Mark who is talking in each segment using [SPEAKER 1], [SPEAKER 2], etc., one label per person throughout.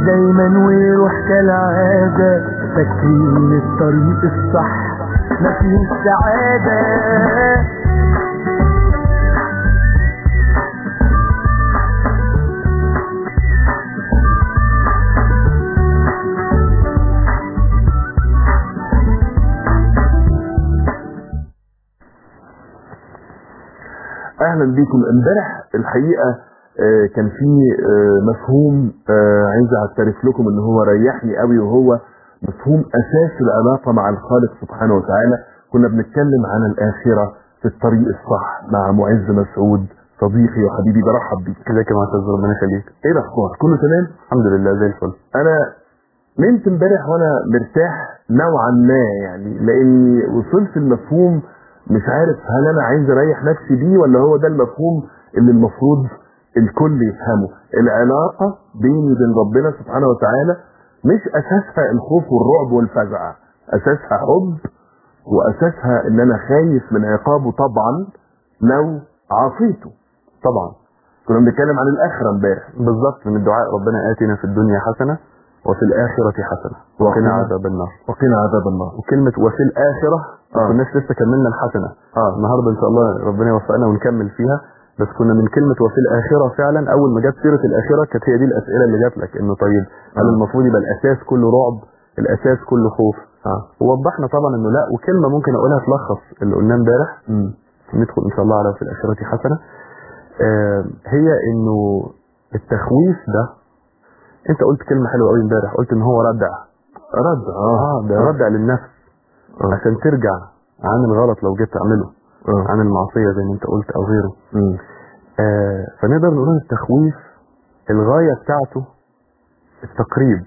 [SPEAKER 1] دايما ويروح كالعادة فاكرين الطريق الصح مفيش سعادة
[SPEAKER 2] اهلا بيكم امبارح الحقيقه آه، كان في آه، مفهوم آه، عايز اعترف لكم ان هو ريحني قوي وهو مفهوم اساس العلاقه مع الخالق سبحانه وتعالى كنا بنتكلم عن الاخره في الطريق الصح مع معز مسعود صديقي وحبيبي برحب بيك
[SPEAKER 3] ازيك يا معتز ربنا يخليك
[SPEAKER 2] ايه الاخبار كله تمام
[SPEAKER 3] الحمد لله زي الفل
[SPEAKER 2] انا نمت امبارح وانا مرتاح نوعا ما يعني لاني وصلت المفهوم مش عارف هل انا عايز اريح نفسي بيه ولا هو ده المفهوم اللي المفروض الكل يفهمه العلاقه بيني وبين ربنا سبحانه وتعالى مش اساسها الخوف والرعب والفزع اساسها حب واساسها ان انا خايف من عقابه طبعا لو عصيته
[SPEAKER 3] طبعا
[SPEAKER 2] كنا بنتكلم عن الاخره امبارح
[SPEAKER 3] بالظبط من الدعاء ربنا اتنا في الدنيا حسنه وفي الاخره حسنه وقنا
[SPEAKER 2] وقنا-
[SPEAKER 3] عذاب النار
[SPEAKER 2] وقنا عذاب النار
[SPEAKER 3] وكلمه وفي الاخره ما
[SPEAKER 2] آه.
[SPEAKER 3] كناش لسه كملنا الحسنه
[SPEAKER 2] اه
[SPEAKER 3] النهارده ان شاء الله ربنا يوفقنا ونكمل فيها بس كنا من كلمه وفي الاخره فعلا اول ما جت سيره الاخره كانت هي دي الاسئله اللي جات لك انه طيب هل
[SPEAKER 2] آه.
[SPEAKER 3] المفروض يبقى الاساس كله رعب الاساس كله خوف
[SPEAKER 2] اه
[SPEAKER 3] ووضحنا طبعا انه لا وكلمه ممكن اقولها تلخص اللي قلناه امبارح
[SPEAKER 2] مم.
[SPEAKER 3] ندخل ان شاء الله على في الاخره حسنه آه، هي انه التخويف ده انت قلت كلمه حلوه قوي امبارح قلت ان هو ردع
[SPEAKER 2] رد اه
[SPEAKER 3] ده ردع للنفس
[SPEAKER 2] آه.
[SPEAKER 3] عشان ترجع عن الغلط لو جيت تعمله
[SPEAKER 2] اه
[SPEAKER 3] عن المعصيه زي ما انت قلت او غيره
[SPEAKER 2] مم.
[SPEAKER 3] آه، فنقدر نقول ان التخويف الغايه بتاعته التقريب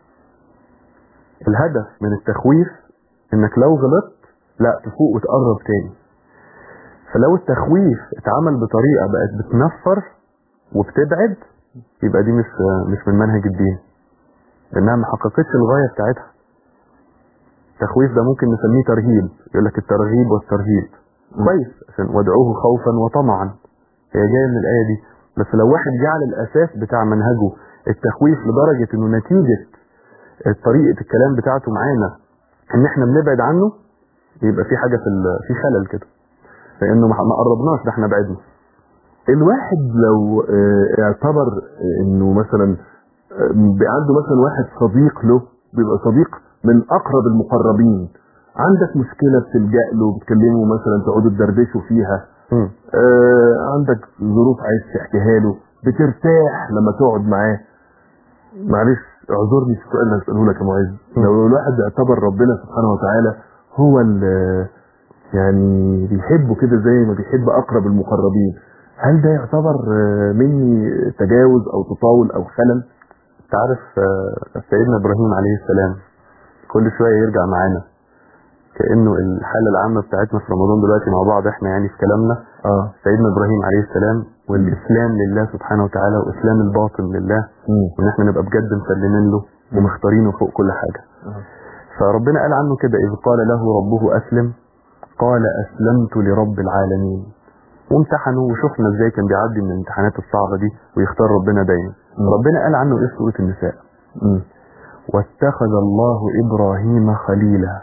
[SPEAKER 3] الهدف من التخويف انك لو غلطت لا تفوق وتقرب تاني فلو التخويف اتعمل بطريقه بقت بتنفر وبتبعد يبقى دي مش مش من منهج الدين لانها ما حققتش الغايه بتاعتها التخويف ده ممكن نسميه ترهيب يقول لك الترغيب والترهيب
[SPEAKER 2] مم.
[SPEAKER 3] كويس عشان وادعوه خوفا وطمعا هي جايه من الايه دي بس لو واحد جعل الاساس بتاع منهجه التخويف لدرجه انه نتيجه طريقه الكلام بتاعته معانا ان احنا بنبعد عنه يبقى في حاجه في ال- في خلل كده لانه ما ما قربناش ده احنا بعدنا
[SPEAKER 2] الواحد لو آه، اعتبر آه، انه مثلا آه، بي- عنده مثلا واحد صديق له بيبقى صديق من اقرب المقربين عندك مشكله بتلجا له بتكلمه مثلا تقعدوا تدردشوا فيها
[SPEAKER 3] مم.
[SPEAKER 2] آه، عندك ظروف عايز تحكيها له بترتاح لما تقعد معاه معلش اعذرني في السؤال اللي هسأله لك يا معز لو الواحد اعتبر ربنا سبحانه وتعالى هو اللي يعني بيحبه كده زي ما بيحب اقرب المقربين هل ده يعتبر آه، مني تجاوز او تطاول او خلل
[SPEAKER 3] انت عارف آه، سيدنا ابراهيم عليه السلام كل شويه يرجع معانا كانه الحاله العامه بتاعتنا في رمضان دلوقتي مع بعض احنا يعني في كلامنا
[SPEAKER 2] اه
[SPEAKER 3] سيدنا ابراهيم عليه السلام والاسلام لله سبحانه وتعالى واسلام الباطن لله وان احنا نبقى بجد مسلمين له ومختارينه فوق كل حاجه
[SPEAKER 2] آه.
[SPEAKER 3] فربنا قال عنه كده اذ قال له ربه اسلم قال اسلمت لرب العالمين وامتحنه وشفنا ازاي كان بيعدي من الامتحانات الصعبه دي ويختار ربنا دايما
[SPEAKER 2] مم.
[SPEAKER 3] ربنا قال عنه ايه في سوره النساء
[SPEAKER 2] مم.
[SPEAKER 3] واتخذ الله ابراهيم خليلا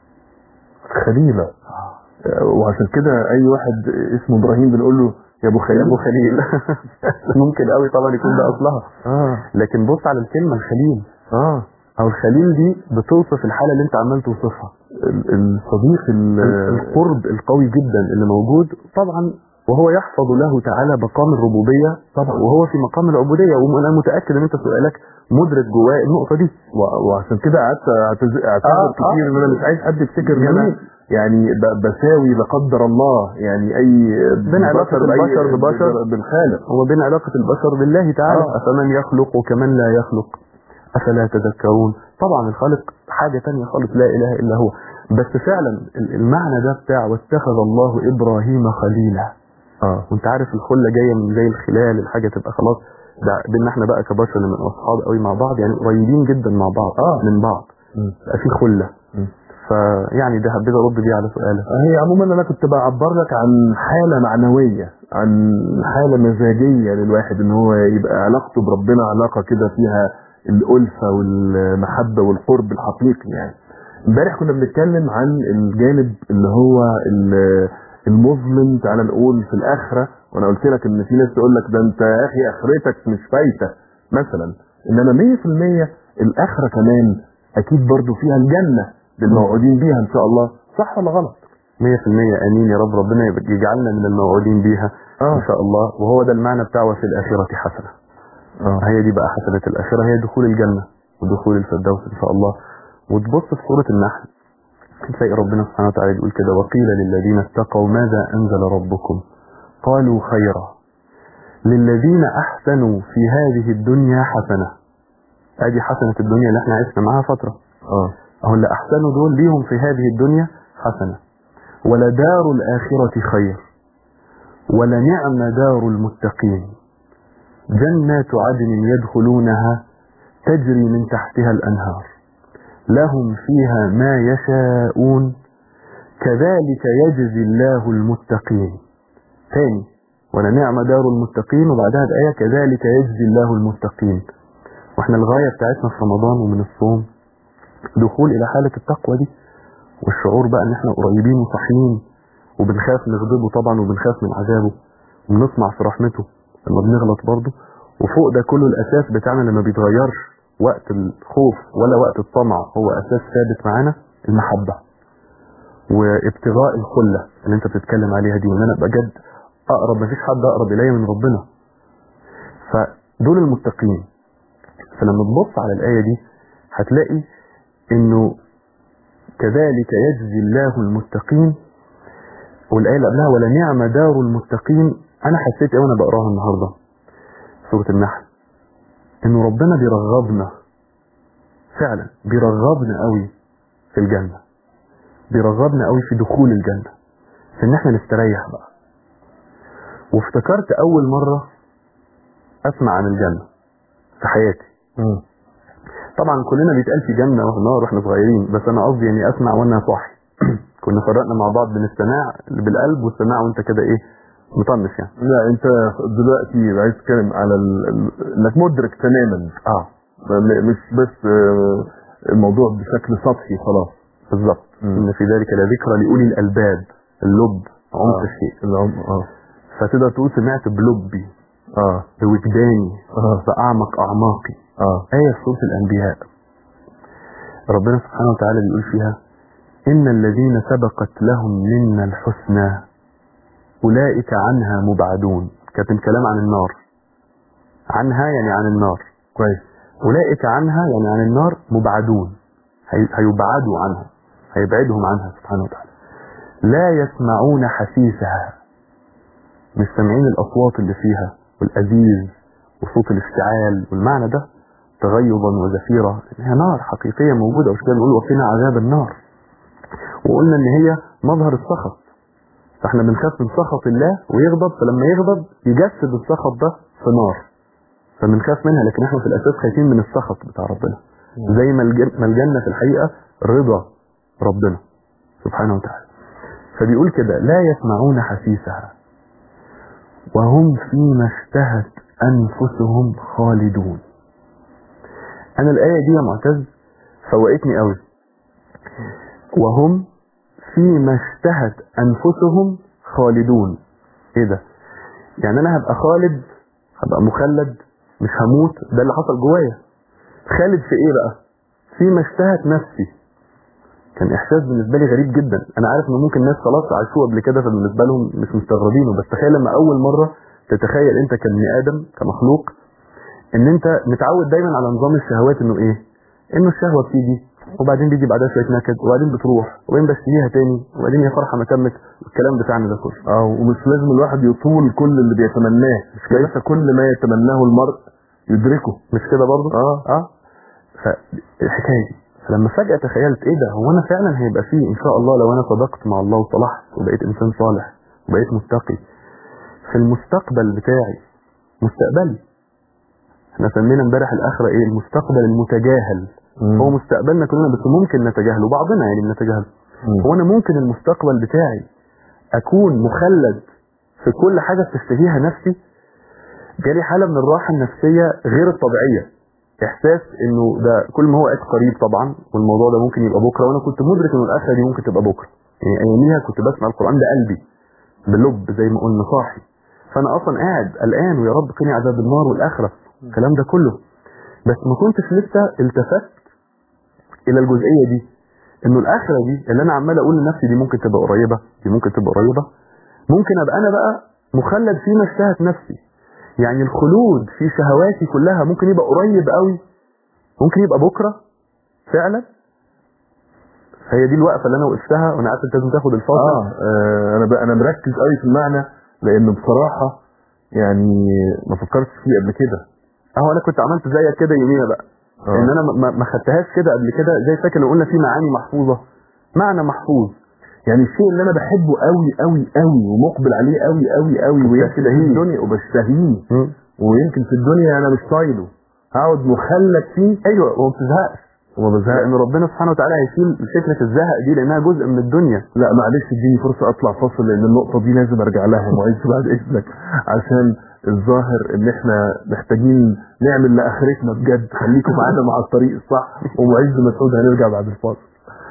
[SPEAKER 2] خليلة آه، وعشان كده اي واحد اسمه ابراهيم بنقول له يا ابو خليل
[SPEAKER 3] يا ابو خليل ممكن قوي طبعا يكون ده اصلها
[SPEAKER 2] اه
[SPEAKER 3] لكن بص على الكلمه الخليل
[SPEAKER 2] اه
[SPEAKER 3] او الخليل دي بتوصف الحاله اللي انت عمال توصفها
[SPEAKER 2] ال- الصديق ال-
[SPEAKER 3] القرب القوي جدا اللي موجود طبعا وهو يحفظ له تعالى مقام الربوبيه
[SPEAKER 2] طبعا.
[SPEAKER 3] وهو في مقام العبوديه وانا متاكد ان انت سؤالك مدرك جواه النقطه دي
[SPEAKER 2] و- وعشان كده قعدت أعتذ- اعتذر
[SPEAKER 3] آه،
[SPEAKER 2] كتير
[SPEAKER 3] آه.
[SPEAKER 2] ان انا مش عايز حد يفتكر ان انا
[SPEAKER 3] جميل.
[SPEAKER 2] يعني ب- بساوي لا قدر الله يعني اي
[SPEAKER 3] بين علاقة
[SPEAKER 2] بشر بأي-
[SPEAKER 3] البشر ببشر.
[SPEAKER 2] بالخالق
[SPEAKER 3] هو بين علاقه البشر بالله تعالى
[SPEAKER 2] آه.
[SPEAKER 3] افمن يخلق كمن لا يخلق افلا تذكرون طبعا الخالق حاجه تانية خالص لا اله الا هو بس فعلا ال- المعنى ده بتاع واتخذ الله ابراهيم خليلا
[SPEAKER 2] اه
[SPEAKER 3] وانت عارف الخله جايه من زي الخلال الحاجه تبقى خلاص ده بينا احنا بقى كبشر من اصحاب قوي مع بعض يعني قريبين جدا مع بعض
[SPEAKER 2] آه.
[SPEAKER 3] من بعض
[SPEAKER 2] مم.
[SPEAKER 3] بقى في خله
[SPEAKER 2] مم.
[SPEAKER 3] فيعني ده حبيت ارد بيه على سؤالك
[SPEAKER 2] هي عموما انا كنت بعبر لك عن حاله معنويه عن حاله مزاجيه للواحد ان هو يبقى علاقته بربنا علاقه كده فيها الالفه والمحبه والقرب الحقيقي يعني امبارح كنا بنتكلم عن الجانب اللي هو ال- المظلم تعال نقول في الاخره وانا قلت لك ان في ناس تقول لك ده انت يا اخي اخرتك مش فايته مثلا انما 100% الاخره كمان اكيد برضو فيها الجنه للموعودين بيها ان شاء الله صح ولا غلط
[SPEAKER 3] 100% امين يا رب ربنا يبقى- يجعلنا من الموعودين بيها
[SPEAKER 2] اه
[SPEAKER 3] ان شاء الله وهو ده المعنى بتاع وفي الاخره حسنه
[SPEAKER 2] اه
[SPEAKER 3] هي دي بقى حسنه الاخره هي دخول الجنه ودخول الفردوس ان شاء الله وتبص في سوره النحل تلاقي ربنا سبحانه وتعالى بيقول كده وقيل للذين اتقوا ماذا انزل ربكم قالوا خيرا للذين احسنوا في هذه الدنيا حسنه ادي حسنه الدنيا اللي احنا عشنا معاها فتره
[SPEAKER 2] اه
[SPEAKER 3] أهو اللي أحسنوا دول ليهم في هذه الدنيا حسنة ولدار الآخرة خير ولنعم دار المتقين جنات عدن يدخلونها تجري من تحتها الأنهار لهم فيها ما يشاءون كذلك يجزي الله المتقين تاني ولنعم دار المتقين وبعدها الآية كذلك يجزي الله المتقين واحنا الغاية بتاعتنا في رمضان ومن الصوم دخول الى حالة التقوى دي والشعور بقى ان احنا قريبين وصاحيين وبنخاف نغضبه طبعا وبنخاف من عذابه وبنطمع في رحمته لما بنغلط برضه وفوق ده كله الاساس بتاعنا اللي ما بيتغيرش وقت الخوف ولا وقت الطمع هو اساس ثابت معانا المحبة وابتغاء الخلة اللي انت بتتكلم عليها دي وان انا ابقى جد اقرب مفيش حد اقرب الي من ربنا فدول المتقين فلما تبص على الايه دي هتلاقي انه كذلك يجزي الله المتقين والايه اللي قبلها ولنعم دار المتقين انا حسيت ايه وانا بقراها النهارده سوره النحل انه ربنا بيرغبنا فعلا بيرغبنا قوي في الجنه بيرغبنا قوي في دخول الجنه في ان احنا نستريح بقى وافتكرت اول مره اسمع عن الجنه في حياتي
[SPEAKER 2] مم.
[SPEAKER 3] طبعا كلنا بيتقال في جنه ونار واحنا صغيرين بس انا قصدي يعني اسمع وانا صاحي كنا فرقنا مع بعض بين السماع اللي بالقلب والسماع وانت كده ايه مطنش يعني
[SPEAKER 2] لا انت دلوقتي عايز تتكلم على ال... ال... انك مدرك تماما
[SPEAKER 3] اه
[SPEAKER 2] م- مش بس آه، الموضوع بشكل سطحي خلاص
[SPEAKER 3] بالظبط
[SPEAKER 2] مم.
[SPEAKER 3] ان في ذلك لذكرى لاولي الالباب اللب عمق
[SPEAKER 2] آه.
[SPEAKER 3] الشيء
[SPEAKER 2] العم... اه
[SPEAKER 3] فتقدر تقول سمعت بلبي
[SPEAKER 2] اه
[SPEAKER 3] بوجداني
[SPEAKER 2] اه
[SPEAKER 3] باعمق اعماقي
[SPEAKER 2] اه
[SPEAKER 3] آية في سورة الأنبياء ربنا سبحانه وتعالى بيقول فيها إن الذين سبقت لهم منا الحسنى أولئك عنها مبعدون كانت الكلام عن النار عنها يعني عن النار
[SPEAKER 2] كويس
[SPEAKER 3] أولئك عنها يعني عن النار مبعدون هي- هيبعدوا عنها هيبعدهم عنها سبحانه وتعالى لا يسمعون حسيسها مش سامعين الأصوات اللي فيها والأزيز وصوت الاشتعال والمعنى ده تغيظا وزفيرا هي نار حقيقية موجودة وش كده بنقول وقنا عذاب النار وقلنا ان هي مظهر السخط فاحنا بنخاف من سخط الله ويغضب فلما يغضب يجسد السخط ده في نار فبنخاف منها لكن احنا في الاساس خايفين من السخط بتاع ربنا زي ما الجن- ما الجنة في الحقيقة رضا ربنا سبحانه وتعالى فبيقول كده لا يسمعون حسيسها وهم فيما اشتهت أنفسهم خالدون أنا الآية دي يا معتز فوقتني قوي وهم فيما اشتهت أنفسهم خالدون إيه ده يعني أنا هبقى خالد هبقى مخلد مش هموت ده اللي حصل جوايا خالد في إيه بقى فيما اشتهت نفسي كان احساس بالنسبه لي غريب جدا انا عارف ان ممكن ناس خلاص عاشوه قبل كده فبالنسبه لهم مش مستغربينه بس تخيل لما اول مره تتخيل انت كابن ادم كمخلوق ان انت متعود دايما على نظام الشهوات انه ايه انه الشهوه بتيجي وبعدين بيجي بعدها شويه نكد وبعدين بتروح وبعدين بشتهيها تاني وبعدين يا فرحه ما تمت والكلام بتاعنا ده كله
[SPEAKER 2] اه ومش لازم الواحد يطول كل اللي بيتمناه ليس كل ما يتمناه المرء يدركه
[SPEAKER 3] مش كده برضه
[SPEAKER 2] اه
[SPEAKER 3] اه فالحكايه دي فلما فجاه تخيلت ايه ده هو انا فعلا هيبقى فيه ان شاء الله لو انا صدقت مع الله وصلحت وبقيت انسان صالح وبقيت متقي في المستقبل بتاعي مستقبلي احنا سمينا امبارح الاخره ايه المستقبل المتجاهل
[SPEAKER 2] مم.
[SPEAKER 3] هو مستقبلنا كلنا بس ممكن نتجاهله بعضنا يعني بنتجاهله
[SPEAKER 2] مم.
[SPEAKER 3] هو انا ممكن المستقبل بتاعي اكون مخلد في كل حاجه بتشتهيها نفسي جالي حاله من الراحه النفسيه غير الطبيعيه احساس انه ده كل ما هو قد قريب طبعا والموضوع ده ممكن يبقى بكره وانا كنت مدرك ان الاخره دي ممكن تبقى بكره يعني اياميها كنت بسمع القران ده قلبي بلب زي ما قلنا صاحي فانا اصلا قاعد قلقان ويا رب قني عذاب النار والاخره الكلام ده كله بس ما كنتش لسه التفت الى الجزئيه دي انه الاخره دي اللي انا عمال اقول لنفسي دي ممكن تبقى قريبه دي ممكن تبقى قريبه ممكن ابقى انا بقى مخلد فيما اشتهت نفسي يعني الخلود في شهواتي كلها ممكن يبقى قريب قوي ممكن يبقى بكره فعلا هي دي الوقفه اللي انا وقفتها وانا عارف انت لازم تاخد الفاصل
[SPEAKER 2] اه آه، انا بقى انا مركز قوي في المعنى لان بصراحه يعني ما فكرتش فيه قبل كده
[SPEAKER 3] اهو انا كنت عملت زيك كده يوميها بقى
[SPEAKER 2] آه.
[SPEAKER 3] ان انا ما- ما ما خدتهاش كده قبل كده زي فاكر لو قلنا في معاني محفوظه معنى محفوظ
[SPEAKER 2] يعني الشيء اللي انا بحبه قوي قوي قوي ومقبل عليه قوي قوي قوي ويمكن في
[SPEAKER 3] وبتشتهيه.
[SPEAKER 2] الدنيا وبشتهيه
[SPEAKER 3] مم.
[SPEAKER 2] ويمكن في الدنيا انا مش طايله هقعد مخلد فيه
[SPEAKER 3] ايوه وما بتزهقش
[SPEAKER 2] وما بزهقش
[SPEAKER 3] لان ربنا سبحانه وتعالى هيشيل فكره الزهق دي لانها جزء من الدنيا
[SPEAKER 2] لا معلش اديني فرصه اطلع فاصل لان النقطه دي لازم ارجع لها معيز بعد اذنك عشان الظاهر ان احنا محتاجين نعمل لاخرتنا بجد خليكم معانا مع الطريق الصح ومعز مسعود هنرجع بعد الفاصل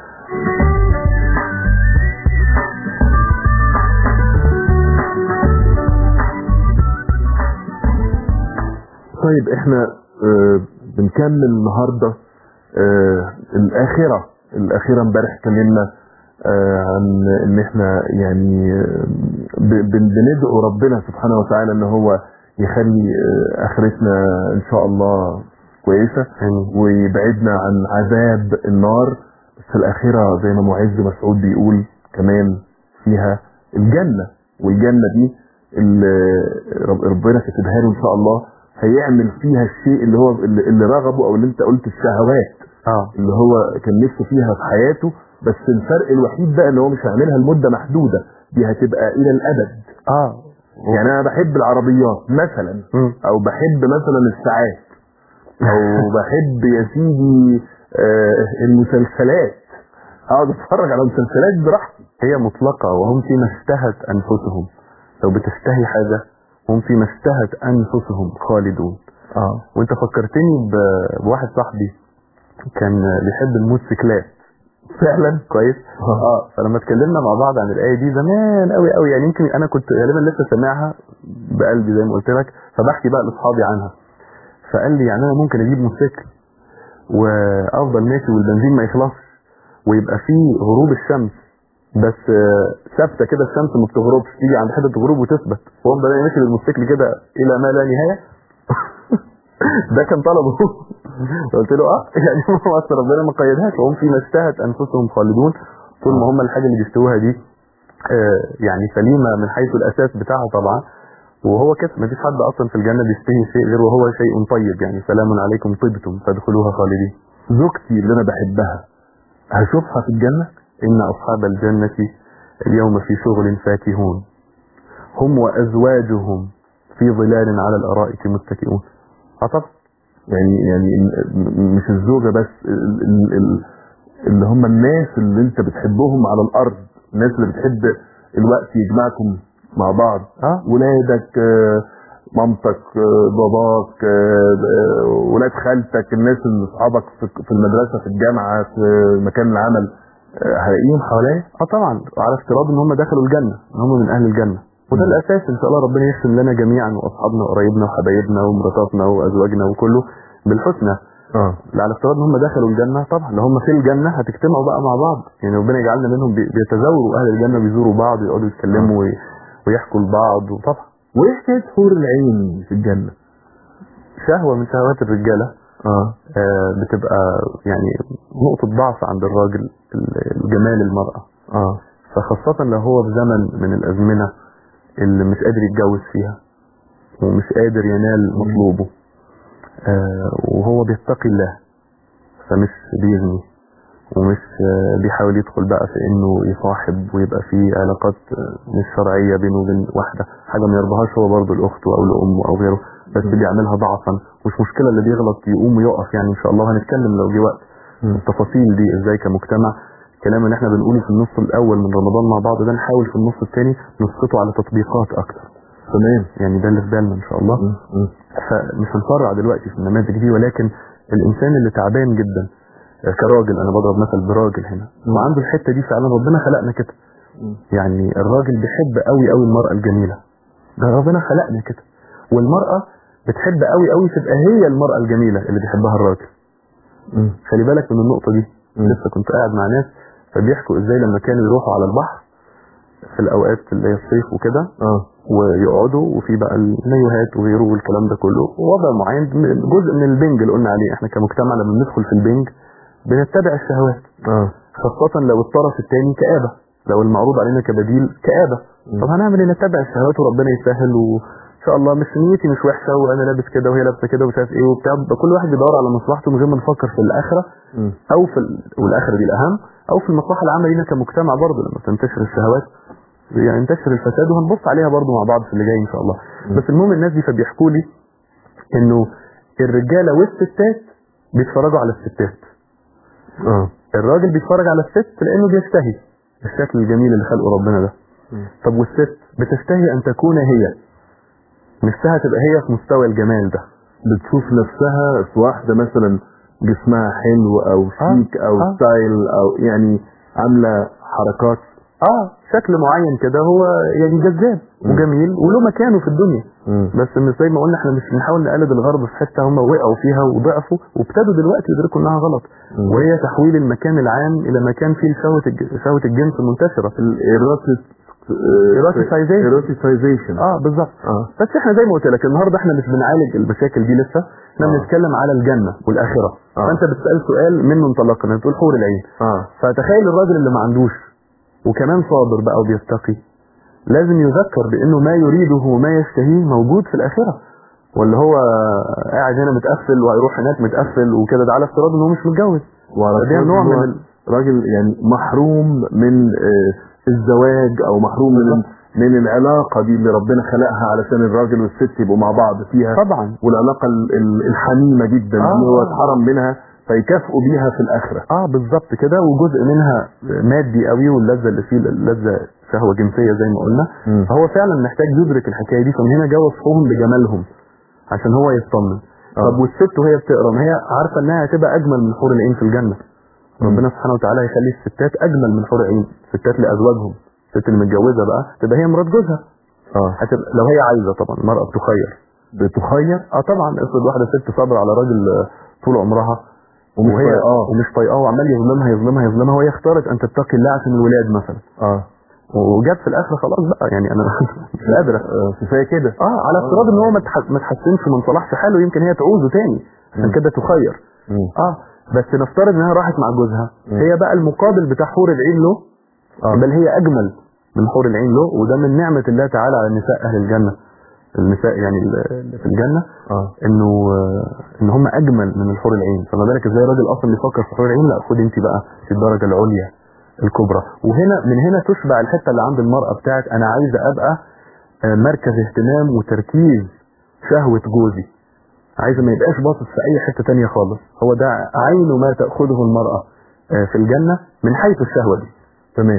[SPEAKER 2] طيب احنا آه بنكمل النهارده آه الاخره الاخره امبارح اتكلمنا آه عن ان احنا يعني آه، ب- بن- بندعو ربنا سبحانه وتعالى ان هو يخلي آه، اخرتنا ان شاء الله كويسه ويبعدنا عن عذاب النار بس الاخره زي ما معز مسعود بيقول كمان فيها الجنه والجنه دي اللي رب- ربنا كاتبها له ان شاء الله هيعمل فيها الشيء اللي هو اللي اللي رغبه او اللي انت قلت الشهوات
[SPEAKER 3] اه
[SPEAKER 2] اللي هو كان نفسه فيها في حياته بس الفرق الوحيد بقى ان هو مش هيعملها لمده محدوده دي هتبقى الى الابد
[SPEAKER 3] اه
[SPEAKER 2] يعني انا بحب العربيات مثلا
[SPEAKER 3] مم.
[SPEAKER 2] او بحب مثلا الساعات او بحب يا سيدي آه المسلسلات اقعد اتفرج على مسلسلات براحتي
[SPEAKER 3] هي مطلقة وهم فيما اشتهت أنفسهم لو بتشتهي حاجة هم فيما اشتهت أنفسهم خالدون
[SPEAKER 2] اه
[SPEAKER 3] وانت فكرتني ب- بواحد صاحبي كان بيحب الموتوسيكلات
[SPEAKER 2] فعلا
[SPEAKER 3] كويس اه فلما اتكلمنا مع بعض عن الايه دي زمان قوي قوي يعني يمكن انا كنت غالبا لسه سامعها بقلبي زي ما قلت لك فبحكي بقى لاصحابي عنها فقال لي يعني انا ممكن اجيب موتوسيكل وافضل ماشي والبنزين ما يخلصش ويبقى فيه غروب الشمس بس آه، ثابته كده الشمس ما بتغربش تيجي عند حته الغروب وتثبت وافضل انا ماشي بالموتوسيكل كده الى ما لا نهايه ده كان طلبه قلت له اه يعني هو اصل ربنا ما قيدهاش وهم فيما اشتهت انفسهم خالدون طول ما هم الحاجه اللي بيشتهوها دي آه، يعني سليمه من حيث الاساس بتاعها طبعا وهو كده ما فيش حد اصلا في الجنه بيشتهي شيء غير وهو شيء طيب يعني سلام عليكم طبتم فادخلوها خالدين
[SPEAKER 2] زوجتي اللي انا بحبها هشوفها في الجنه
[SPEAKER 3] ان اصحاب الجنه اليوم في شغل فاكهون هم وازواجهم في ظلال على الارائك متكئون اه طبعا
[SPEAKER 2] يعني يعني م- مش الزوجه بس ال- ال- ال- اللي هم الناس اللي انت بتحبهم على الارض الناس اللي بتحب الوقت يجمعكم مع بعض
[SPEAKER 3] اه
[SPEAKER 2] ولادك آه، مامتك آه، باباك آه، آه، ولاد خالتك الناس اللي اصحابك في في المدرسه في الجامعه في مكان العمل آه، هلاقيهم حواليا
[SPEAKER 3] اه طبعا على افتراض ان هم دخلوا الجنه ان هم من اهل الجنه وده
[SPEAKER 2] مم.
[SPEAKER 3] الاساس ان شاء الله ربنا يختم لنا جميعا واصحابنا وقرايبنا وحبايبنا ومراتاتنا وازواجنا وكله بالحسنى
[SPEAKER 2] اه
[SPEAKER 3] على افتراض ان هم دخلوا الجنه طبعا لو هم في الجنه هتجتمعوا بقى مع بعض يعني ربنا يجعلنا منهم بي- بيتزاوروا اهل الجنه بيزوروا بعض ويقعدوا يتكلموا وي- ويحكوا لبعض وطبعا
[SPEAKER 2] وايه حكايه حور العين في الجنه؟
[SPEAKER 3] شهوه من شهوات الرجاله
[SPEAKER 2] اه
[SPEAKER 3] آه، بتبقى يعني نقطه ضعف عند الراجل ال- الجمال المراه
[SPEAKER 2] اه
[SPEAKER 3] فخاصة لو هو في زمن من الأزمنة اللي مش قادر يتجوز فيها ومش قادر ينال مطلوبه آه وهو بيتقي الله فمش بيغني ومش آه بيحاول يدخل بقى في انه يصاحب ويبقى في علاقات آه، مش شرعية بينه وبين واحدة حاجة ما يرضاهاش هو برضه لأخته أو لأمه أو غيره بس
[SPEAKER 2] مم.
[SPEAKER 3] بيعملها ضعفا مش مشكلة اللي بيغلط يقوم ويقف يعني إن شاء الله هنتكلم لو جه وقت
[SPEAKER 2] مم.
[SPEAKER 3] التفاصيل دي ازاي كمجتمع الكلام اللي احنا بنقوله في النص الاول من رمضان مع بعض ده نحاول في النص الثاني نسقطه على تطبيقات اكتر
[SPEAKER 2] تمام
[SPEAKER 3] يعني ده اللي في بالنا ان شاء الله
[SPEAKER 2] مم. مم.
[SPEAKER 3] فمش هنفرع دلوقتي في النماذج دي ولكن الانسان اللي تعبان جدا آه، كراجل انا بضرب مثل براجل هنا وعنده الحته دي فعلا ربنا خلقنا كده يعني الراجل بيحب قوي قوي المراه الجميله ده ربنا خلقنا كده والمراه بتحب قوي قوي تبقى هي المراه الجميله اللي بيحبها الراجل
[SPEAKER 2] مم.
[SPEAKER 3] خلي بالك من النقطه دي
[SPEAKER 2] مم.
[SPEAKER 3] لسه كنت قاعد مع ناس فبيحكوا ازاي لما كانوا يروحوا على البحر في الاوقات اللي هي الصيف وكده
[SPEAKER 2] اه
[SPEAKER 3] ويقعدوا وفي بقى المايوهات وغيره والكلام ده كله وضع معين جزء من البنج اللي قلنا عليه احنا كمجتمع لما بندخل في البنج بنتبع الشهوات
[SPEAKER 2] اه
[SPEAKER 3] خاصة لو الطرف الثاني كآبة لو المعروض علينا كبديل كآبة طب هنعمل ايه نتبع الشهوات وربنا يسهل وان شاء الله مش نيتي مش وحشة وانا لابس كده وهي لابسة كده ومش عارف ايه وبتاع يبقى كل واحد بيدور على مصلحته من غير ما نفكر في الآخرة
[SPEAKER 2] مم.
[SPEAKER 3] او في ال... والاخره دي الاهم او في المصلحه العامه لينا كمجتمع برضه لما تنتشر الشهوات يعني ينتشر الفساد وهنبص عليها برضه مع بعض في اللي جاي ان شاء الله بس المهم الناس دي فبيحكوا لي انه الرجاله والستات بيتفرجوا على الستات
[SPEAKER 2] اه
[SPEAKER 3] الراجل بيتفرج على الست لانه بيشتهي الشكل الجميل اللي خلقه ربنا ده طب والست بتشتهي ان تكون هي نفسها تبقى هي في مستوى الجمال ده
[SPEAKER 2] بتشوف نفسها في واحدة مثلا جسمها حلو او شيك او
[SPEAKER 3] آه.
[SPEAKER 2] ستايل او يعني عاملة حركات
[SPEAKER 3] اه شكل معين كده هو يعني جذاب
[SPEAKER 2] مم.
[SPEAKER 3] وجميل وله مكانه في الدنيا
[SPEAKER 2] مم.
[SPEAKER 3] بس مش زي ما قلنا احنا مش بنحاول نقلد الغرب في حته هم وقعوا فيها وضعفوا وابتدوا دلوقتي يدركوا انها غلط
[SPEAKER 2] مم.
[SPEAKER 3] وهي تحويل المكان العام الى مكان فيه شهوه الج- شهوه الجنس منتشره Eroticization.
[SPEAKER 2] ايروتيسايزيشن
[SPEAKER 3] اه بالظبط
[SPEAKER 2] اه
[SPEAKER 3] بس احنا زي ما قلت لك النهارده احنا مش بنعالج المشاكل دي لسه احنا
[SPEAKER 2] آه.
[SPEAKER 3] بنتكلم على الجنه والاخره
[SPEAKER 2] آه.
[SPEAKER 3] فانت بتسال سؤال منه انطلقنا بتقول حور العين
[SPEAKER 2] اه
[SPEAKER 3] فتخيل الراجل اللي ما عندوش وكمان صابر بقى وبيتقي لازم يذكر بانه ما يريده وما يشتهيه موجود في الاخره ولا هو قاعد هنا متقفل وهيروح هناك متقفل وكده ده على افتراض ان هو مش متجوز
[SPEAKER 2] وعلى
[SPEAKER 3] ده
[SPEAKER 2] أساس
[SPEAKER 3] نوع
[SPEAKER 2] إن
[SPEAKER 3] من
[SPEAKER 2] هو
[SPEAKER 3] ال-
[SPEAKER 2] راجل يعني محروم من آه، الزواج او محروم من
[SPEAKER 3] بالظبط.
[SPEAKER 2] من العلاقة دي اللي ربنا خلقها علشان الراجل والست يبقوا مع بعض فيها
[SPEAKER 3] طبعا
[SPEAKER 2] والعلاقة ال- ال- الحميمة جدا
[SPEAKER 3] آه.
[SPEAKER 2] اللي هو اتحرم منها فيكافئوا بيها في الآخرة
[SPEAKER 3] اه بالظبط كده وجزء منها مادي قوي واللذه اللي فيه اللذه شهوه جنسيه زي ما قلنا
[SPEAKER 2] مم.
[SPEAKER 3] فهو فعلا محتاج يدرك الحكايه دي فمن هنا جه وصفهم بجمالهم عشان هو يطمن
[SPEAKER 2] آه.
[SPEAKER 3] طب والست وهي بتقرا ما هي عارفه انها هتبقى اجمل من حور العين في الجنه ربنا سبحانه وتعالى يخلي الستات اجمل من حور العين ستات لازواجهم الست اللي متجوزه بقى تبقى هي مرات جوزها
[SPEAKER 2] اه
[SPEAKER 3] هتبقى لو هي عايزه طبعا المراه بتخير
[SPEAKER 2] بتخير
[SPEAKER 3] اه طبعا افرض واحده ست صابره على راجل آه، طول عمرها
[SPEAKER 2] ومش
[SPEAKER 3] وهي
[SPEAKER 2] طايقاه.
[SPEAKER 3] ومش طايقاه وعمال يظلمها يظلمها يظلمها وهي اختارت ان تتقي الله عشان الولاد مثلا
[SPEAKER 2] اه
[SPEAKER 3] وجت في الاخر خلاص بقى يعني انا مش قادره
[SPEAKER 2] آه، كفايه كده
[SPEAKER 3] اه على افتراض ان هو ما تح- ما تحسنش وما صلحش حاله يمكن هي تعوزه تاني عشان
[SPEAKER 2] مم.
[SPEAKER 3] كده تخير
[SPEAKER 2] مم.
[SPEAKER 3] اه بس نفترض انها راحت مع جوزها
[SPEAKER 2] مم.
[SPEAKER 3] هي بقى المقابل بتاع حور العين له
[SPEAKER 2] آه.
[SPEAKER 3] بل هي اجمل من حور العين له وده من نعمه الله تعالى على النساء اهل الجنه النساء يعني اللي في الجنه
[SPEAKER 2] اه
[SPEAKER 3] انه آه، ان هم اجمل من الحور العين فما بالك ازاي راجل اصلا بيفكر في حور العين لا خد انت بقى في الدرجه العليا الكبرى وهنا من هنا تشبع الحته اللي عند المراه بتاعت انا عايزه ابقى آه، مركز اهتمام وتركيز شهوه جوزي عايزه ما يبقاش باصص في اي حته تانية خالص هو ده عين ما تاخذه المراه آه، في الجنه من حيث الشهوه دي
[SPEAKER 2] تمام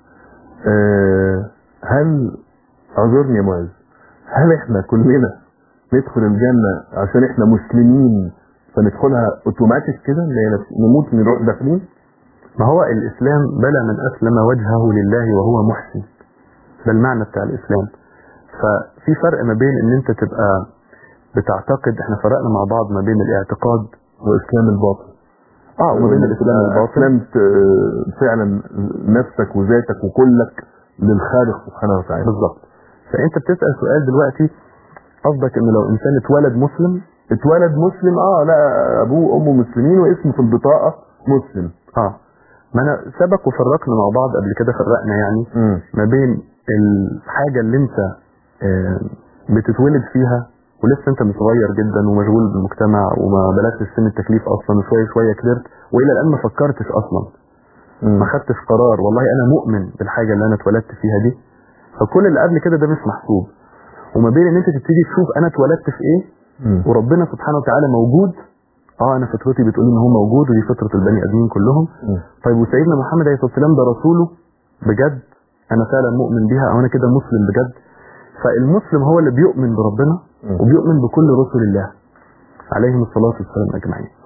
[SPEAKER 2] آه هل اعذرني يا معز هل احنا كلنا ندخل الجنة عشان احنا مسلمين فندخلها اوتوماتيك كده اللي هي نموت نروح داخلين
[SPEAKER 3] ما هو الإسلام بلى من أسلم وجهه لله وهو محسن ده المعنى بتاع الإسلام ففي فرق ما بين إن أنت تبقى بتعتقد إحنا فرقنا مع بعض ما بين الاعتقاد
[SPEAKER 2] واسلام الباطن
[SPEAKER 3] اه وما بين الإسلام الباطن
[SPEAKER 2] اسلمت آه، فعلا نفسك وذاتك وكلك للخالق سبحانه وتعالى
[SPEAKER 3] بالظبط فأنت بتسأل سؤال دلوقتي قصدك إن لو إنسان اتولد مسلم
[SPEAKER 2] اتولد مسلم اه لا ابوه وامه مسلمين واسمه في البطاقة مسلم
[SPEAKER 3] اه ما أنا سبق وفرقنا مع بعض قبل كده فرقنا يعني
[SPEAKER 2] مم.
[SPEAKER 3] ما بين الحاجة اللي انت آه، بتتولد فيها ولسه انت صغير جدا ومشغول بالمجتمع وما بلغتش سن التكليف اصلا وشويه شويه كبرت والى الان ما فكرتش اصلا
[SPEAKER 2] مم.
[SPEAKER 3] ما خدتش قرار والله انا مؤمن بالحاجه اللي انا اتولدت فيها دي فكل اللي قبل كده ده مش محسوب وما بين ان انت تبتدي تشوف انا اتولدت في ايه
[SPEAKER 2] مم.
[SPEAKER 3] وربنا سبحانه وتعالى موجود اه انا فطرتي بتقول ان هو موجود ودي فطره البني ادمين كلهم
[SPEAKER 2] مم.
[SPEAKER 3] طيب وسيدنا محمد عليه الصلاه والسلام ده رسوله بجد انا فعلا مؤمن بيها او انا كده مسلم بجد فالمسلم هو اللي بيؤمن بربنا
[SPEAKER 2] مم.
[SPEAKER 3] وبيؤمن بكل رسل الله عليهم الصلاه والسلام اجمعين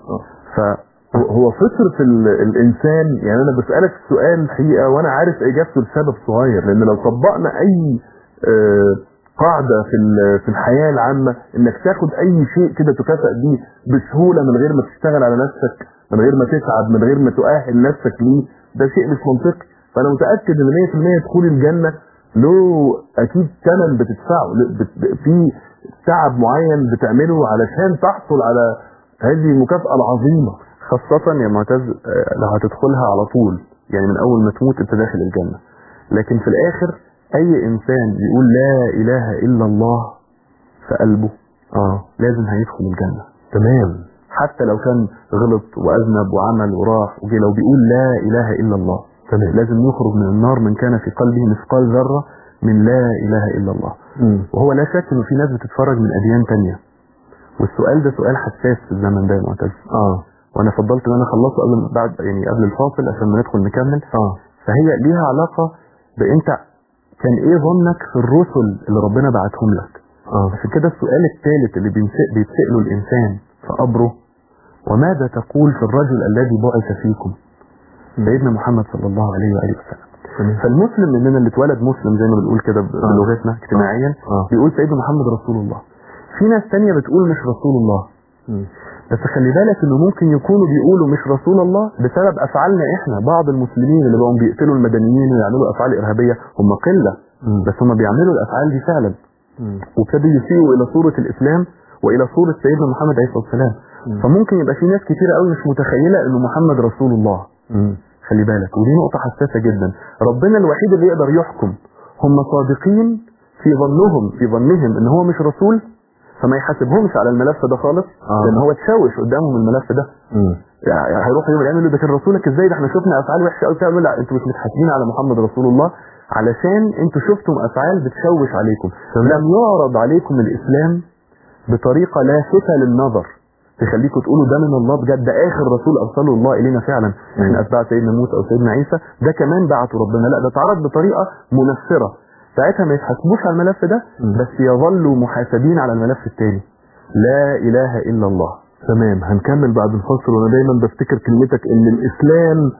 [SPEAKER 3] ف
[SPEAKER 2] هو- هو فطرة ال- الإنسان يعني أنا بسألك السؤال حقيقة وأنا عارف إجابته لسبب صغير لأن لو طبقنا أي آه، قاعدة في ال- في الحياة العامة إنك تاخد أي شيء كده تكافئ بيه بسهولة من غير ما تشتغل على نفسك من غير ما تتعب من غير ما تؤهل نفسك ليه ده شيء مش منطقي فأنا متأكد إن 100% دخول الجنة له أكيد ثمن بتدفعه ل- بت- في تعب معين بتعمله علشان تحصل على هذه المكافأة العظيمة
[SPEAKER 3] خاصة يا معتز آه، لو هتدخلها على طول يعني من أول ما تموت أنت داخل الجنة لكن في الآخر أي إنسان يقول لا إله إلا الله في قلبه
[SPEAKER 2] اه
[SPEAKER 3] لازم هيدخل الجنة
[SPEAKER 2] تمام
[SPEAKER 3] حتى لو كان غلط وأذنب وعمل وراح وجي لو بيقول لا إله إلا الله
[SPEAKER 2] تمام
[SPEAKER 3] لازم يخرج من النار من كان في قلبه مثقال ذرة من لا إله إلا الله
[SPEAKER 2] مم.
[SPEAKER 3] وهو لا شك إنه في ناس بتتفرج من أديان تانية والسؤال ده سؤال حساس في الزمن ده يا معتز
[SPEAKER 2] اه
[SPEAKER 3] وانا فضلت ان انا اخلصه قبل بعد يعني قبل الفاصل عشان ما ندخل نكمل
[SPEAKER 2] اه
[SPEAKER 3] فهي ليها علاقه بانت كان ايه ظنك في الرسل اللي ربنا بعتهم لك
[SPEAKER 2] اه
[SPEAKER 3] عشان كده السؤال الثالث اللي بينسأ بيتسأله الانسان في قبره وماذا تقول في الرجل الذي بعث فيكم سيدنا محمد صلى الله عليه واله وسلم
[SPEAKER 2] تمام.
[SPEAKER 3] فالمسلم مننا اللي اتولد مسلم زي ما بنقول كده ب- بلغتنا اجتماعيا
[SPEAKER 2] آه.
[SPEAKER 3] بيقول سيدنا محمد رسول الله في ناس تانية بتقول مش رسول الله
[SPEAKER 2] مم.
[SPEAKER 3] بس خلي بالك انه ممكن يكونوا بيقولوا مش رسول الله بسبب افعالنا احنا بعض المسلمين اللي بقوا بيقتلوا المدنيين ويعملوا افعال ارهابيه هم قله
[SPEAKER 2] مم.
[SPEAKER 3] بس هم بيعملوا الافعال دي فعلا
[SPEAKER 2] مم.
[SPEAKER 3] وابتدوا يسيئوا الى صوره الاسلام والى صوره سيدنا محمد عليه الصلاه والسلام فممكن يبقى في ناس كتير قوي مش متخيله انه محمد رسول الله
[SPEAKER 2] مم.
[SPEAKER 3] خلي بالك ودي نقطه حساسه جدا ربنا الوحيد اللي يقدر يحكم هم صادقين في ظنهم في ظنهم ان هو مش رسول فما يحاسبهمش على الملف ده خالص
[SPEAKER 2] آه.
[SPEAKER 3] لان هو تشوش قدامهم الملف ده
[SPEAKER 2] مم.
[SPEAKER 3] يعني هيروح يوم القيامه يقول ده كان رسولك ازاي ده احنا شفنا افعال وحشه قوي بتعمل لا انتوا مش متحاسبين على محمد رسول الله علشان انتوا شفتم افعال بتشوش عليكم لم يعرض عليكم الاسلام بطريقه لافته للنظر تخليكم تقولوا ده من الله بجد ده اخر رسول ارسله الله الينا فعلا احنا اتباع سيدنا موسى او سيدنا عيسى ده كمان بعته ربنا لا ده اتعرض بطريقه منفره ساعتها ما يتحاسبوش على الملف ده
[SPEAKER 2] مم.
[SPEAKER 3] بس يظلوا محاسبين على الملف الثاني لا اله الا الله
[SPEAKER 2] تمام هنكمل بعد الفصل وانا دايما بفتكر كلمتك ان الاسلام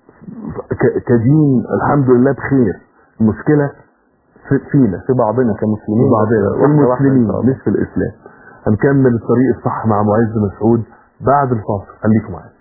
[SPEAKER 2] ك- كدين الحمد لله بخير المشكله في فينا
[SPEAKER 3] في بعضنا كمسلمين
[SPEAKER 2] في بعضنا
[SPEAKER 3] واحدة واحدة إن
[SPEAKER 2] والمسلمين
[SPEAKER 3] شاء الله.
[SPEAKER 2] مش في الاسلام هنكمل الطريق الصح مع معز مسعود بعد الفاصل خليكم معانا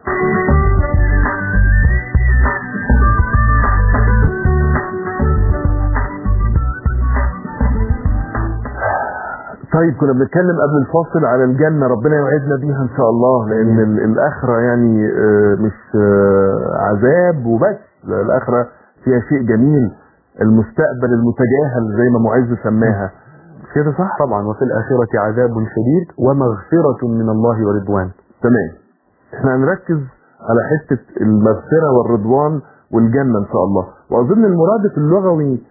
[SPEAKER 2] طيب كنا بنتكلم قبل الفاصل على الجنة ربنا يوعدنا بيها ان شاء الله لان ال- الاخرة يعني آه، مش آه، عذاب وبس لا، الاخرة فيها شيء جميل المستقبل المتجاهل زي ما معز سماها
[SPEAKER 3] كده صح طبعا وفي الآخرة عذاب شديد ومغفرة من الله ورضوان
[SPEAKER 2] تمام احنا هنركز على حتة المغفرة والرضوان والجنة ان شاء الله واظن المرادف اللغوي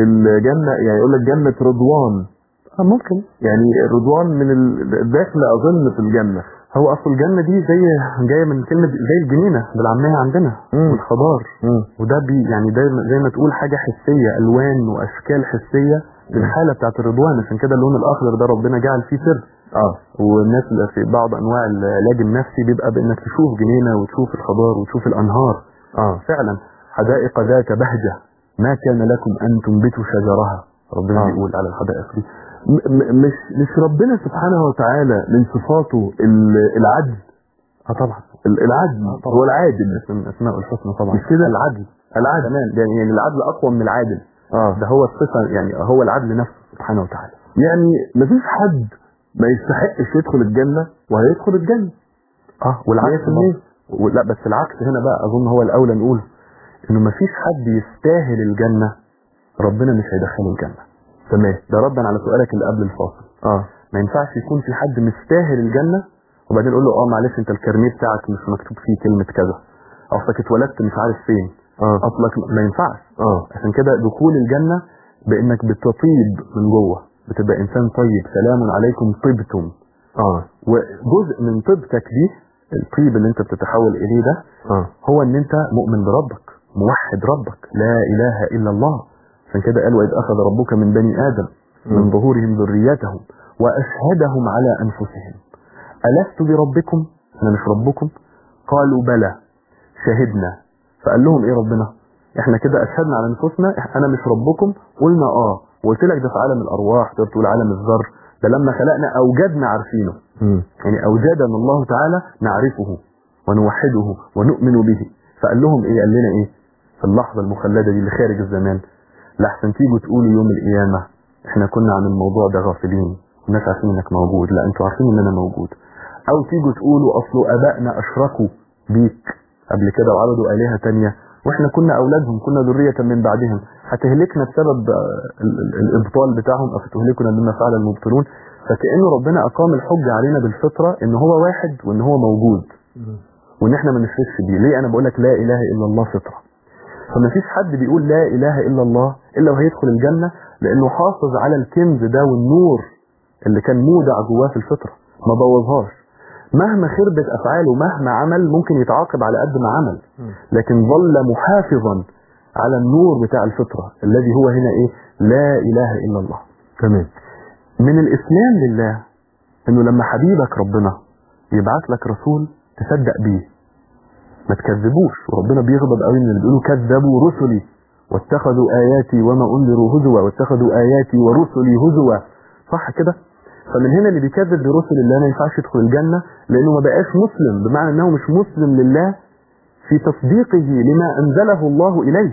[SPEAKER 2] للجنة يعني يقول لك جنة رضوان
[SPEAKER 3] ممكن
[SPEAKER 2] يعني الرضوان من الداخل اظن في الجنة
[SPEAKER 3] هو أصل الجنة دي زي جاية من كلمة زي الجنينة بالعامية عندنا
[SPEAKER 2] مم.
[SPEAKER 3] والخضار
[SPEAKER 2] مم.
[SPEAKER 3] وده بي يعني ده زي ما تقول حاجة حسية ألوان وأشكال حسية للحالة بتاعت الرضوان عشان كده اللون الأخضر ده ربنا جعل فيه سر
[SPEAKER 2] اه
[SPEAKER 3] والناس اللي في بعض أنواع العلاج النفسي بيبقى بإنك تشوف جنينة وتشوف الخضار وتشوف الأنهار
[SPEAKER 2] اه
[SPEAKER 3] فعلا حدائق ذات بهجة ما كان لكم أن تنبتوا شجرها ربنا
[SPEAKER 2] آه.
[SPEAKER 3] بيقول على الحدائق دي
[SPEAKER 2] م- م- مش مش ربنا سبحانه وتعالى من صفاته ال- العدل
[SPEAKER 3] اه طبعا
[SPEAKER 2] ال- العدل
[SPEAKER 3] طبعا.
[SPEAKER 2] هو العادل
[SPEAKER 3] من اسماء الحسنى طبعا
[SPEAKER 2] مش كده؟
[SPEAKER 3] العدل
[SPEAKER 2] العدل
[SPEAKER 3] كمان يعني يعني العدل اقوى من العادل
[SPEAKER 2] اه
[SPEAKER 3] ده هو الصفه يعني هو العدل نفسه سبحانه وتعالى
[SPEAKER 2] يعني مفيش حد ما يستحقش يدخل الجنة وهيدخل الجنة
[SPEAKER 3] اه والعكس
[SPEAKER 2] 100%.
[SPEAKER 3] برضه. و- لا بس العكس هنا بقى اظن هو الاولى نقول انه مفيش حد يستاهل الجنه ربنا مش هيدخله الجنه
[SPEAKER 2] تمام
[SPEAKER 3] ده ردا على سؤالك اللي قبل الفاصل
[SPEAKER 2] اه
[SPEAKER 3] ما ينفعش يكون في حد مستاهل الجنه وبعدين نقول له اه معلش انت الكارنيه بتاعك مش مكتوب فيه كلمه كذا اصلك اتولدت مش عارف فين
[SPEAKER 2] اه
[SPEAKER 3] اصلك ما ينفعش
[SPEAKER 2] اه
[SPEAKER 3] عشان كده دخول الجنة بانك بتطيب من جوه بتبقى انسان طيب سلام عليكم طبتم
[SPEAKER 2] اه
[SPEAKER 3] وجزء من طيبتك دي الطيب اللي انت بتتحول اليه ده
[SPEAKER 2] اه
[SPEAKER 3] هو ان انت مؤمن بربك موحد ربك لا اله الا الله عشان كده قال واذ اخذ ربك من بني ادم من
[SPEAKER 2] مم.
[SPEAKER 3] ظهورهم ذريتهم واشهدهم على انفسهم الست بربكم انا مش ربكم قالوا بلى شهدنا فقال لهم ايه ربنا احنا كده اشهدنا على انفسنا إح- انا مش ربكم قلنا اه وقلت لك ده في عالم الارواح تقدر تقول عالم الذر ده لما خلقنا اوجدنا عارفينه
[SPEAKER 2] مم.
[SPEAKER 3] يعني اوجدنا الله تعالى نعرفه ونوحده ونؤمن به فقال لهم ايه قال لنا ايه في اللحظه المخلده دي اللي خارج الزمان لحسن تيجوا تقولوا يوم القيامه احنا كنا عن الموضوع ده غافلين الناس عارفين انك موجود لا انتوا عارفين ان انا موجود او تيجوا تقولوا اصل ابائنا اشركوا بيك قبل كده وعبدوا الهه تانية واحنا كنا اولادهم كنا ذريه من بعدهم هتهلكنا بسبب آه، ال- ال- الابطال بتاعهم افتهلكنا بما فعل المبطلون فكأن ربنا اقام الحجه علينا بالفطره ان هو واحد وان هو موجود وان احنا ما نشركش بيه ليه انا بقول لك لا اله الا الله فطره فما فيش حد بيقول لا اله الا الله الا وهيدخل الجنه لانه حافظ على الكنز ده والنور اللي كان مودع جواه في الفطره ما بوظهاش مهما خربت افعاله مهما عمل ممكن يتعاقب على قد ما عمل لكن ظل محافظا على النور بتاع الفطره الذي هو هنا ايه لا اله الا الله
[SPEAKER 2] تمام
[SPEAKER 3] من الاسلام لله انه لما حبيبك ربنا يبعت لك رسول تصدق بيه ما تكذبوش وربنا بيغضب قوي من اللي بيقولوا كذبوا رسلي واتخذوا اياتي وما انذروا هزوا واتخذوا اياتي ورسلي هزوا صح كده فمن هنا اللي بيكذب برسل الله ما ينفعش يدخل الجنه لانه ما بقاش مسلم بمعنى انه مش مسلم لله في تصديقه لما انزله الله اليه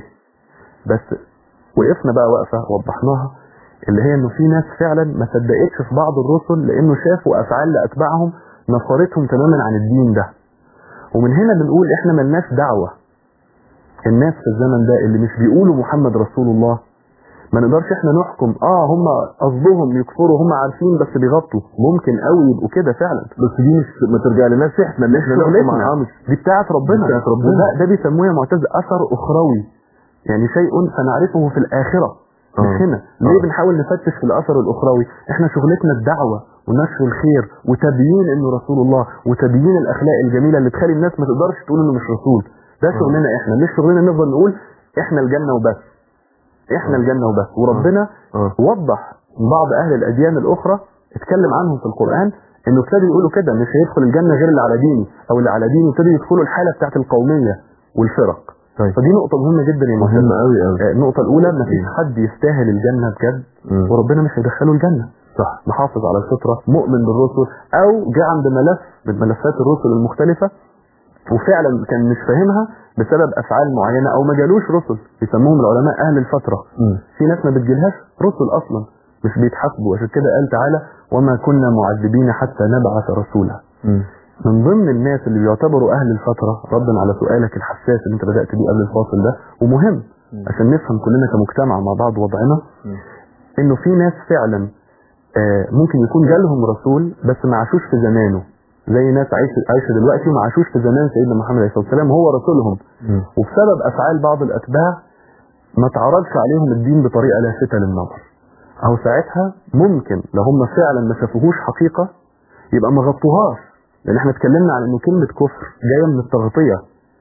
[SPEAKER 3] بس وقفنا بقى وقفه وضحناها اللي هي انه في ناس فعلا ما صدقتش في بعض الرسل لانه شافوا افعال لاتباعهم نفرتهم تماما عن الدين ده ومن هنا بنقول احنا ملناش دعوه الناس في الزمن ده اللي مش بيقولوا محمد رسول الله ما نقدرش احنا نحكم اه هم قصدهم يكفروا هم عارفين بس بيغطوا ممكن قوي يبقوا كده فعلا
[SPEAKER 2] بس دي مش ما ترجع لناش احنا اللي احنا نحكم
[SPEAKER 3] شغلتنا
[SPEAKER 2] عنها مش
[SPEAKER 3] دي بتاعت ربنا
[SPEAKER 2] دي بتاعت ربنا.
[SPEAKER 3] وده ده بيسموه يا معتز اثر اخروي يعني شيء سنعرفه في الاخره مش
[SPEAKER 2] آه.
[SPEAKER 3] هنا ليه
[SPEAKER 2] آه.
[SPEAKER 3] بنحاول نفتش في الاثر الاخروي احنا شغلتنا الدعوه ونشر الخير وتبيين انه رسول الله وتبيين الاخلاق الجميله اللي تخلي الناس ما تقدرش تقول انه مش رسول ده شغلنا احنا مش شغلنا نفضل نقول احنا الجنه وبس احنا
[SPEAKER 2] آه.
[SPEAKER 3] الجنه وبس وربنا
[SPEAKER 2] اه
[SPEAKER 3] وضح بعض اهل الاديان الاخرى اتكلم عنهم في القران انه ابتدوا يقولوا كده مش هيدخل الجنه غير اللي على ديني او اللي على ديني ابتدوا يدخلوا الحاله بتاعت القوميه والفرق
[SPEAKER 2] طيب
[SPEAKER 3] فدي نقطه مهمه جدا يا
[SPEAKER 2] مهم
[SPEAKER 3] مهمه
[SPEAKER 2] قوي قوي
[SPEAKER 3] النقطه الاولى مفيش
[SPEAKER 2] مم.
[SPEAKER 3] حد يستاهل الجنه بجد
[SPEAKER 2] مم.
[SPEAKER 3] وربنا مش هيدخله الجنه
[SPEAKER 2] صح
[SPEAKER 3] محافظ على الفطره مؤمن بالرسل او جاء عند ملف من ملفات الرسل المختلفه وفعلا كان مش فاهمها بسبب افعال معينه او ما جالوش رسل بيسموهم العلماء اهل الفتره
[SPEAKER 2] مم.
[SPEAKER 3] في ناس ما بتجيلهاش رسل اصلا مش بيتحاسبوا عشان كده قال تعالى وما كنا معذبين حتى نبعث رسولا
[SPEAKER 2] مم.
[SPEAKER 3] من ضمن الناس اللي بيعتبروا اهل الفتره ردا على سؤالك الحساس اللي انت بدات بيه قبل الفاصل ده ومهم عشان نفهم كلنا كمجتمع مع بعض وضعنا
[SPEAKER 2] مم.
[SPEAKER 3] انه في ناس فعلا آه، ممكن يكون جالهم رسول بس ما عاشوش في زمانه زي ناس عايشه عايشه دلوقتي وما عاشوش في زمان سيدنا محمد عليه الصلاه والسلام هو رسولهم
[SPEAKER 2] مم.
[SPEAKER 3] وبسبب افعال بعض الاتباع ما تعرضش عليهم الدين بطريقه لافته للنظر او ساعتها ممكن لو هم فعلا ما شافوهوش حقيقه يبقى ما غطوهاش لان احنا اتكلمنا عن انه كلمه كفر جايه من التغطيه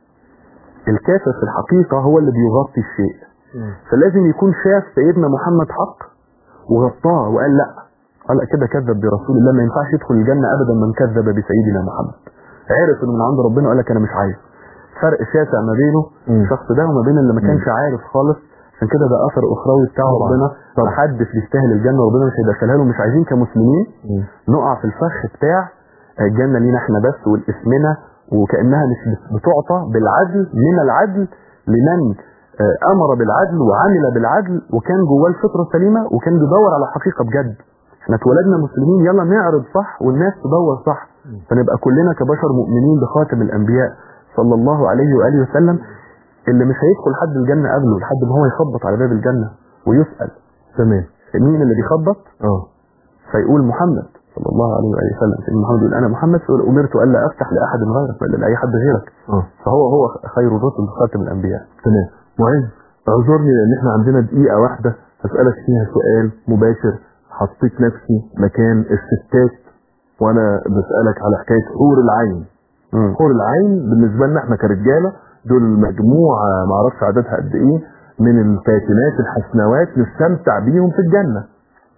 [SPEAKER 3] الكافر في الحقيقه هو اللي بيغطي الشيء
[SPEAKER 2] مم.
[SPEAKER 3] فلازم يكون شاف سيدنا محمد حق وغطاه وقال لا قال لا كده كذب برسول الله ما ينفعش يدخل الجنه ابدا من كذب بسيدنا محمد عرف انه من عند ربنا وقال لك انا مش عايز فرق شاسع ما بينه
[SPEAKER 2] مم.
[SPEAKER 3] الشخص ده وما بين اللي ما كانش عارف خالص عشان كده ده اثر اخروي بتاع
[SPEAKER 2] طبعاً.
[SPEAKER 3] ربنا
[SPEAKER 2] طبعاً.
[SPEAKER 3] محدش بيستاهل الجنه وربنا مش هيدخلها له مش عايزين كمسلمين
[SPEAKER 2] مم.
[SPEAKER 3] نقع في الفخ بتاع الجنه لينا احنا بس والاسمنا وكانها مش بتعطى بالعدل من العدل لمن آه، امر بالعدل وعمل بالعدل وكان جواه الفطره السليمه وكان بيدور على حقيقه بجد احنا اتولدنا مسلمين يلا نعرض صح والناس تدور صح فنبقى كلنا كبشر مؤمنين بخاتم الانبياء صلى الله عليه واله وسلم اللي مش هيدخل حد الجنه قبله لحد ما هو يخبط على باب الجنه ويسال
[SPEAKER 2] تمام
[SPEAKER 3] مين اللي بيخبط
[SPEAKER 2] اه
[SPEAKER 3] فيقول محمد صلى الله عليه وآله وسلم سيدنا محمد يقول أنا محمد فيقول أمرت ألا أفتح لأحد غيرك بل لأي حد غيرك
[SPEAKER 2] اه
[SPEAKER 3] فهو هو خير الرسل خاتم الأنبياء
[SPEAKER 2] تمام معز اعذرني لان احنا عندنا دقيقة واحدة هسألك فيها سؤال مباشر حطيت نفسي مكان الستات وانا بسألك على حكاية حور العين
[SPEAKER 3] مم.
[SPEAKER 2] حور العين بالنسبة لنا احنا كرجالة دول مجموعة معرفش عددها قد ايه من الفاتنات الحسنوات نستمتع بيهم في الجنة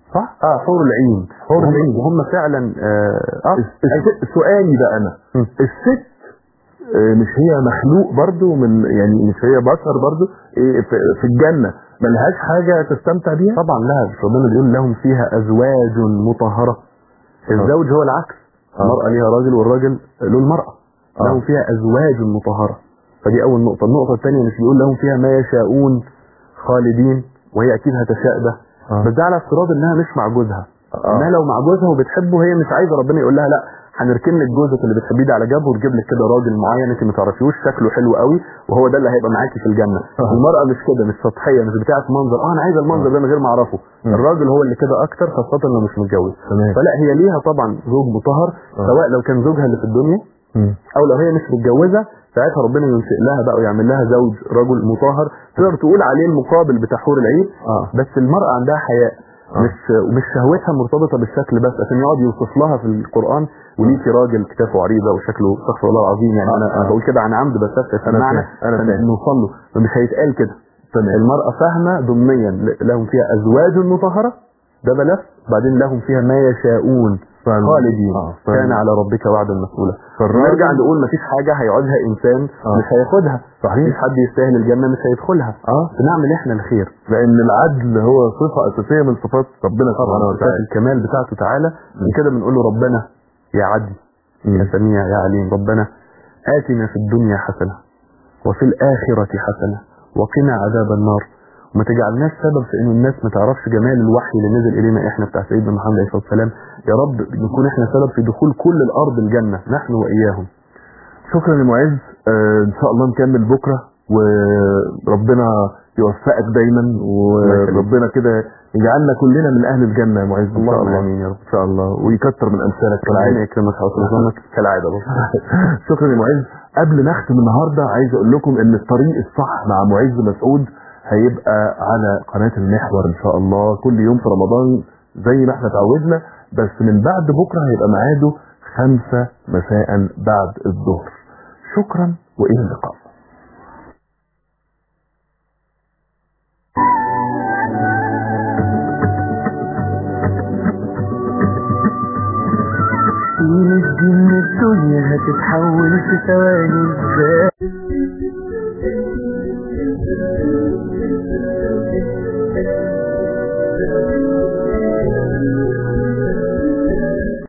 [SPEAKER 2] صح
[SPEAKER 3] اه حور العين
[SPEAKER 2] حور
[SPEAKER 3] وهم-
[SPEAKER 2] العين.
[SPEAKER 3] وهم فعلا اه, آه
[SPEAKER 2] الس- سؤالي بقى انا
[SPEAKER 3] م.
[SPEAKER 2] الست آه، مش هي مخلوق برضو من يعني مش هي بشر برضو إيه، في في الجنة ملهاش حاجة تستمتع بيها
[SPEAKER 3] طبعا لها مش ربنا بيقول لهم فيها ازواج مطهره الزوج هو العكس
[SPEAKER 2] آه.
[SPEAKER 3] المراه ليها راجل والراجل له المراه
[SPEAKER 2] آه.
[SPEAKER 3] لهم فيها ازواج مطهره فدي اول نقطه النقطه الثانيه مش بيقول لهم فيها ما يشاءون خالدين وهي اكيد هتشاء ده
[SPEAKER 2] آه.
[SPEAKER 3] بس ده على افتراض انها مش مع جوزها
[SPEAKER 2] آه.
[SPEAKER 3] انها لو مع جوزها وبتحبه هي مش عايزه ربنا يقول لها لا هنركن لك جوزك اللي بتحبيه ده على جنب ونجيب لك كده راجل معين انت ما تعرفيهوش شكله حلو قوي وهو ده اللي هيبقى معاكي في الجنه
[SPEAKER 2] آه.
[SPEAKER 3] المراه مش كده مش سطحيه مش بتاعه منظر اه انا عايزه المنظر ده من غير ما اعرفه
[SPEAKER 2] مم.
[SPEAKER 3] الراجل هو اللي كده اكتر خاصه لو مش متجوز
[SPEAKER 2] تمام
[SPEAKER 3] فلا هي ليها طبعا زوج مطهر
[SPEAKER 2] آه.
[SPEAKER 3] سواء لو كان زوجها اللي في الدنيا
[SPEAKER 2] مم.
[SPEAKER 3] او لو هي مش متجوزه ساعتها ربنا ينشئ لها بقى ويعمل لها زوج رجل مطهر تقدر تقول عليه المقابل بتاع حور العين
[SPEAKER 2] اه
[SPEAKER 3] بس المرأة عندها حياء
[SPEAKER 2] آه.
[SPEAKER 3] مش ومش شهوتها مرتبطة بالشكل بس عشان يقعد يوصف لها في القرآن وليكي راجل كتافه عريضة وشكله استغفر الله العظيم يعني
[SPEAKER 2] آه،
[SPEAKER 3] انا
[SPEAKER 2] آه.
[SPEAKER 3] انا بقول كده عن عمد بس أفتح
[SPEAKER 2] أنا
[SPEAKER 3] المعنى
[SPEAKER 2] فاهم، أنا
[SPEAKER 3] عشان
[SPEAKER 2] فاهم.
[SPEAKER 3] نوصل له فمش هيتقال كده
[SPEAKER 2] تمام
[SPEAKER 3] المرأة فاهمة ضمنيا ل- لهم فيها أزواج مطهرة ده بلف بعدين لهم فيها ما يشاءون
[SPEAKER 2] فال-
[SPEAKER 3] خالدين
[SPEAKER 2] آه، فال-
[SPEAKER 3] كان على ربك وعدا مسؤولا
[SPEAKER 2] فالراجل-
[SPEAKER 3] نرجع نقول مفيش حاجة هيقعدها إنسان
[SPEAKER 2] آه.
[SPEAKER 3] مش هياخدها
[SPEAKER 2] صحيح.
[SPEAKER 3] مفيش حد يستاهل الجنة مش هيدخلها
[SPEAKER 2] اه
[SPEAKER 3] بنعمل احنا الخير
[SPEAKER 2] لان العدل هو صفة اساسية من صفات ربنا سبحانه
[SPEAKER 3] طبعا صفات
[SPEAKER 2] وتعالى
[SPEAKER 3] الكمال بتاعته تعالى من كده بنقول له ربنا يا عدل يا
[SPEAKER 2] مم.
[SPEAKER 3] سميع يا عليم ربنا آتنا في الدنيا حسنة وفي الآخرة حسنة وقنا عذاب النار وما تجعلناش سبب في ان الناس ما تعرفش جمال الوحي اللي نزل الينا احنا بتاع سيدنا محمد عليه الصلاه والسلام يا رب نكون احنا سبب في دخول كل الارض الجنه نحن واياهم
[SPEAKER 2] شكرا يا معز آه ان شاء الله نكمل بكره وربنا يوفقك دايما وربنا كده يجعلنا كلنا من اهل الجنه يا معز ان شاء
[SPEAKER 3] اللهم
[SPEAKER 2] الله
[SPEAKER 3] امين يا رب
[SPEAKER 2] ان شاء الله ويكتر من امثالك
[SPEAKER 3] ربنا
[SPEAKER 2] كالعاده
[SPEAKER 3] يكرمك ويحسن ظنك كالعاده برضه
[SPEAKER 2] شكرا يا معز قبل ما اختم النهارده عايز اقول لكم ان الطريق الصح مع معز مسعود هيبقى على قناه المحور ان شاء الله كل يوم في رمضان زي ما احنا اتعودنا بس من بعد بكره هيبقى ميعاده خمسة مساء بعد الظهر شكرا والى اللقاء
[SPEAKER 1] فين الدين الدنيا هتتحول في ثواني ازاي